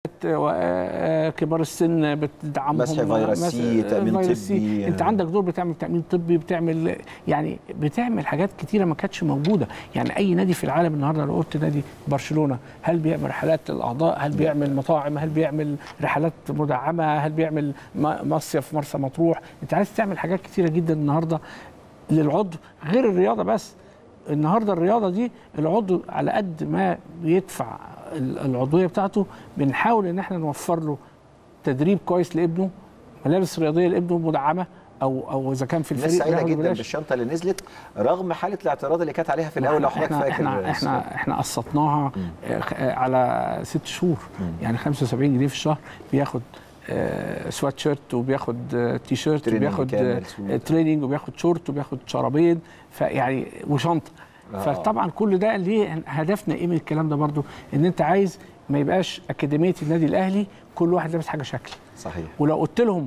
آه، كبار السن بتدعمهم مسح فيروس سي، مس- تأمين فيروس سي. طبي. انت عندك دور بتعمل تامين طبي بتعمل يعني بتعمل حاجات كتيره ما كانتش موجوده يعني اي نادي في العالم النهارده لو قلت نادي برشلونه هل بيعمل رحلات للاعضاء هل بيعمل مطاعم هل بيعمل رحلات مدعمه هل بيعمل م- مصيف مرسى مطروح انت عايز تعمل حاجات كتيره جدا النهارده للعضو غير الرياضه بس النهارده الرياضه دي العضو على قد ما بيدفع ال- العضويه بتاعته بنحاول ان احنا نوفر له تدريب كويس لابنه ملابس رياضيه لابنه مدعمه او او اذا كان في الناس الفريق سعيده بياخد جدا ببلاش. بالشنطه اللي نزلت رغم حاله الاعتراض اللي كانت عليها في الاول لو حضرتك احنا فاكر احنا أستاذ احنا احنا قسطناها آه، خ- آه، على ست شهور يعني 75 جنيه في الشهر بياخد آه، سوات شيرت وبياخد آه، تي شيرت تريننج وبياخد كامل، آه، سوت. تريننج وبياخد شورت وبياخد شرابين فيعني وشنطه آه. فطبعا كل ده ليه هدفنا ايه من الكلام ده برضو ان انت عايز ما يبقاش اكاديميه النادي الاهلي كل واحد لابس حاجه شكل صحيح ولو قلت لهم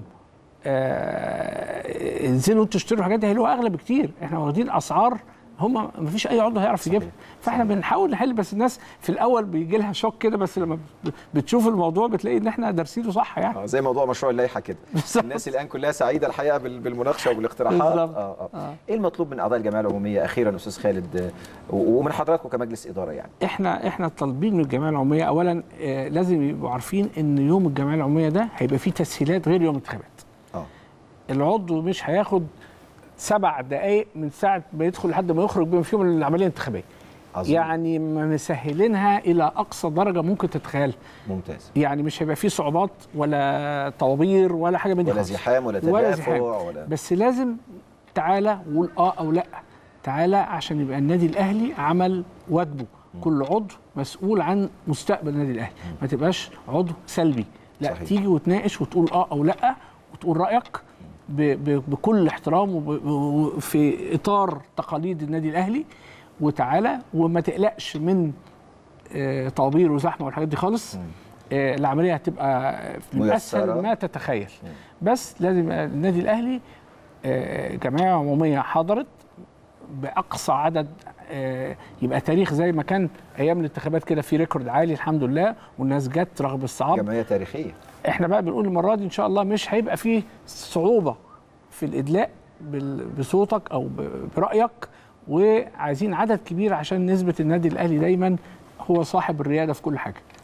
آه، انزلوا انتوا اشتروا الحاجات دي هيلاقوها اغلى بكتير احنا واخدين اسعار هم ما فيش اي عضو هيعرف يجيبها فاحنا بنحاول نحل بس الناس في الاول بيجي لها شوك كده بس لما ب- بتشوف الموضوع بتلاقي ان احنا دارسينه صح يعني آه، زي موضوع مشروع اللائحه كده بالظبط. الناس الان كلها سعيده الحقيقه بال- بالمناقشه وبالاقتراحات بالظبط. آه آه. آه. ايه المطلوب من اعضاء الجمعيه العموميه اخيرا استاذ خالد آه، و- ومن حضراتكم كمجلس اداره يعني احنا احنا طالبين من الجمعيه العموميه اولا آه، لازم يبقوا عارفين ان يوم الجمعيه العموميه ده هيبقى فيه تسهيلات غير يوم الانتخابات اه العضو مش هياخد سبع دقائق من ساعه ما يدخل لحد ما يخرج بما فيهم العمليه الانتخابيه عظيم. يعني مسهلينها الى اقصى درجه ممكن تتخيلها ممتاز يعني مش هيبقى فيه صعوبات ولا طوابير ولا حاجه من دي ولا خالص. زحام ولا ولا تدافع زحام ولا بس لازم تعالى وقول اه او لا تعالى عشان يبقى النادي الاهلي عمل واجبه كل عضو مسؤول عن مستقبل النادي الاهلي ما تبقاش عضو سلبي لا صحيح. تيجي وتناقش وتقول اه او لا وتقول رايك ب- ب- بكل احترام وب- وفي اطار تقاليد النادي الاهلي وتعالى وما تقلقش من آه، طوابير وزحمه والحاجات دي خالص آه، العمليه هتبقى من ميسرة. اسهل ما تتخيل بس لازم يبقى النادي الاهلي آه، جمعيه عموميه حضرت باقصى عدد آه، يبقى تاريخ زي ما كان ايام الانتخابات كده في ريكورد عالي الحمد لله والناس جت رغم الصعاب جمعيه تاريخيه احنا بقى بنقول المره دي ان شاء الله مش هيبقى فيه صعوبه في الادلاء بال- بصوتك او ب- برايك وعايزين عدد كبير عشان نثبت النادي الاهلي دايما هو صاحب الرياده في كل حاجه